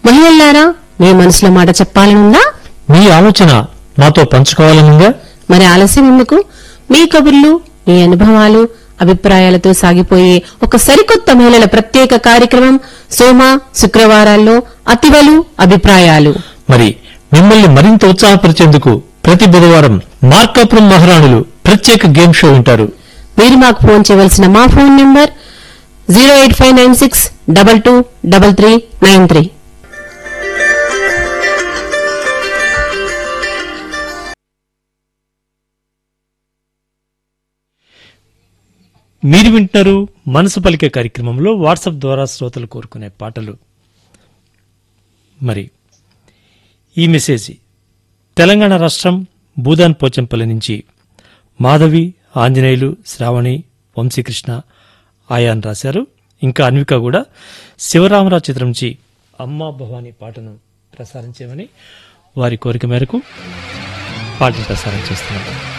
మహిళలారా మీ మనసులో మాట చెప్పాలనుందా మీ ఆలోచన మాతో పంచుకోవాలనుందా మరి ఆలస్యం ఎందుకు మీ కబుర్లు మీ అనుభవాలు అభిప్రాయాలతో సాగిపోయే ఒక సరికొత్త మహిళల ప్రత్యేక కార్యక్రమం సోమ శుక్రవారాల్లో అతివలు అభిప్రాయాలు మరి మిమ్మల్ని మరింత ఉత్సాహపరిచేందుకు ప్రతి బుధవారం మార్కాపురం మహారాణులు ప్రత్యేక గేమ్ షో ఉంటారు మీరు మాకు ఫోన్ చేయవలసిన మా phone number zero eight five nine six double two double three nine three మీరు వింటున్నారు మనసు పలికే కార్యక్రమంలో వాట్సాప్ ద్వారా శ్రోతలు కోరుకునే పాటలు మరి ఈ మెసేజ్ తెలంగాణ రాష్ట్రం భూదాన్ పోచంపల్లి నుంచి మాధవి ఆంజనేయులు శ్రావణి వంశీకృష్ణ ఆయాన్ రాశారు ఇంకా అన్విక కూడా శివరామరావు చిత్రం నుంచి అమ్మా భవానీ పాటను ప్రసారం చేయమని వారి కోరిక మేరకు పాటను ప్రసారం చేస్తున్నారు